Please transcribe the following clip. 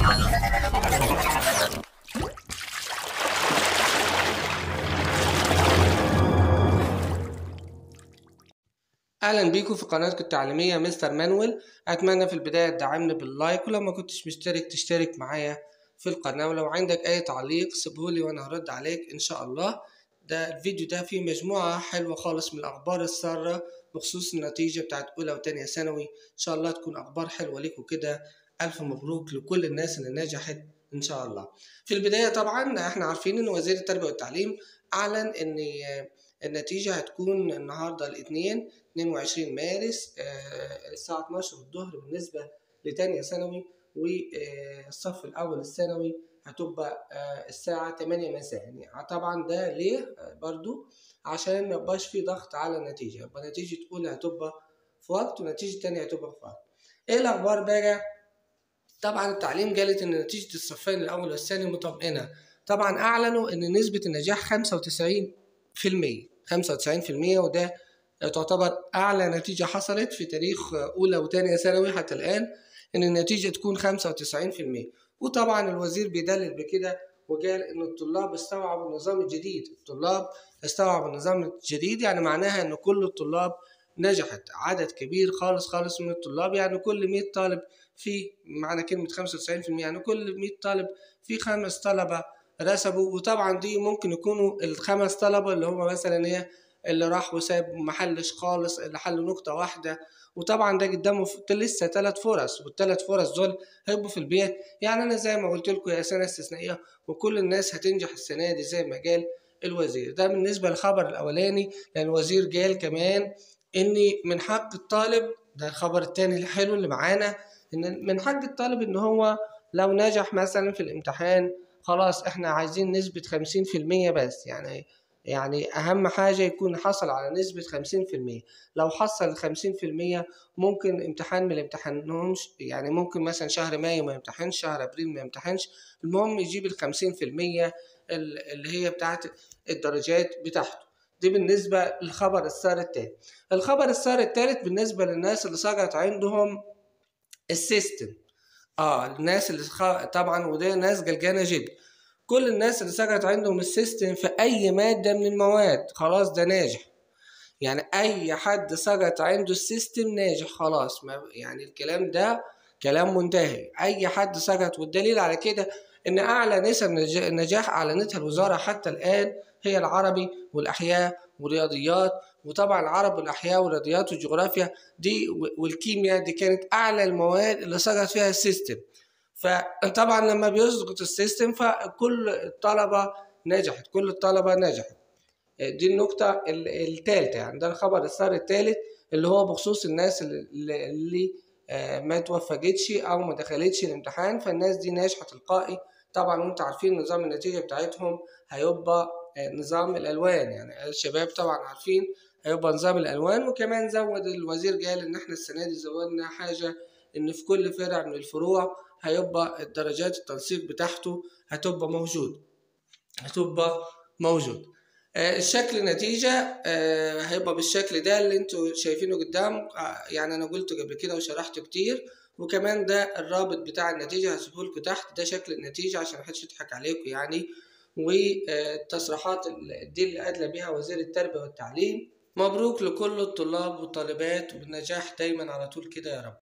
اهلا بيكم في قناتكم التعليميه مستر مانويل اتمنى في البدايه تدعمني باللايك ولو ما كنتش مشترك تشترك معايا في القناه ولو عندك اي تعليق سيبهولي وانا هرد عليك ان شاء الله ده الفيديو ده فيه مجموعه حلوه خالص من الاخبار الساره بخصوص النتيجه بتاعت اولى وتانية ثانوي ان شاء الله تكون اخبار حلوه ليكم كده الف مبروك لكل الناس اللي نجحت ان شاء الله في البدايه طبعا احنا عارفين ان وزير التربيه والتعليم اعلن ان النتيجه هتكون النهارده الاثنين 22 مارس الساعة 12 الظهر بالنسبة لتانية ثانوي والصف الأول الثانوي هتبقى الساعة 8 مساء يعني طبعا ده ليه برضو عشان ما يبقاش في ضغط على النتيجة يبقى نتيجة أولى هتبقى في وقت ونتيجة تانية هتبقى في وقت إيه الأخبار بقى؟ طبعا التعليم قالت إن نتيجة الصفين الأول والثاني مطمئنة طبعا أعلنوا إن نسبة النجاح 95% 95% وده تعتبر أعلى نتيجة حصلت في تاريخ أولى وتانية ثانوي حتى الآن إن النتيجة تكون 95% وطبعا الوزير بيدلل بكده وقال إن الطلاب استوعبوا النظام الجديد الطلاب استوعبوا النظام الجديد يعني معناها إن كل الطلاب نجحت عدد كبير خالص خالص من الطلاب يعني كل 100 طالب في معنى كلمة 95% يعني كل 100 طالب في خمس طلبة رسبوا وطبعا دي ممكن يكونوا الخمس طلبة اللي هم مثلا هي اللي راح وساب محلش خالص اللي حل نقطة واحدة وطبعا ده قدامه لسه ثلاث فرص والثلاث فرص دول هيبقوا في البيت يعني أنا زي ما قلت لكم هي سنة استثنائية وكل الناس هتنجح السنة دي زي ما قال الوزير ده بالنسبة للخبر الأولاني لأن الوزير قال كمان إن من حق الطالب ده الخبر التاني الحلو اللي معانا إن من حق الطالب إن هو لو نجح مثلا في الامتحان خلاص إحنا عايزين نسبة خمسين في المية بس يعني يعني أهم حاجة يكون حصل على نسبة خمسين في المية لو حصل خمسين في المية ممكن امتحان ما يمتحنهمش يعني ممكن مثلا شهر مايو ما يمتحنش شهر أبريل ما يمتحنش المهم يجيب الخمسين في المية اللي هي بتاعت الدرجات بتاعته دي بالنسبة للخبر السار التالت الخبر السار التالت بالنسبة للناس اللي سقط عندهم السيستم اه الناس اللي خ... طبعا وده ناس جلجانة جدا كل الناس اللي سقط عندهم السيستم في اي ماده من المواد خلاص ده ناجح يعني اي حد سقط عنده السيستم ناجح خلاص ما يعني الكلام ده كلام منتهي اي حد سقط والدليل على كده ان اعلى نسب النجاح اعلنتها الوزاره حتى الان هي العربي والاحياء والرياضيات وطبعا العرب والاحياء والرياضيات والجغرافيا دي والكيمياء دي كانت اعلى المواد اللي سقط فيها السيستم فطبعا لما بيسقط السيستم فكل الطلبة نجحت كل الطلبة نجحت دي النقطة الثالثة يعني ده الخبر السار الثالث اللي هو بخصوص الناس اللي, اللي ما توفقتش أو ما دخلتش الامتحان فالناس دي ناجحة تلقائي طبعا وانتوا عارفين نظام النتيجة بتاعتهم هيبقى نظام الألوان يعني الشباب طبعا عارفين هيبقى نظام الألوان وكمان زود الوزير قال إن احنا السنة دي زودنا حاجة إن في كل فرع من الفروع هيبقى الدرجات التنسيق بتاعته هتبقى موجود هتبقى موجود آه الشكل النتيجة آه هيبقى بالشكل ده اللي انتوا شايفينه قدام آه يعني انا قلته قبل كده وشرحته كتير وكمان ده الرابط بتاع النتيجة هسيبهولكوا تحت ده شكل النتيجة عشان محدش يضحك عليكم يعني والتصريحات دي اللي أدلى بها وزير التربية والتعليم مبروك لكل الطلاب والطالبات وبالنجاح دايما على طول كده يا رب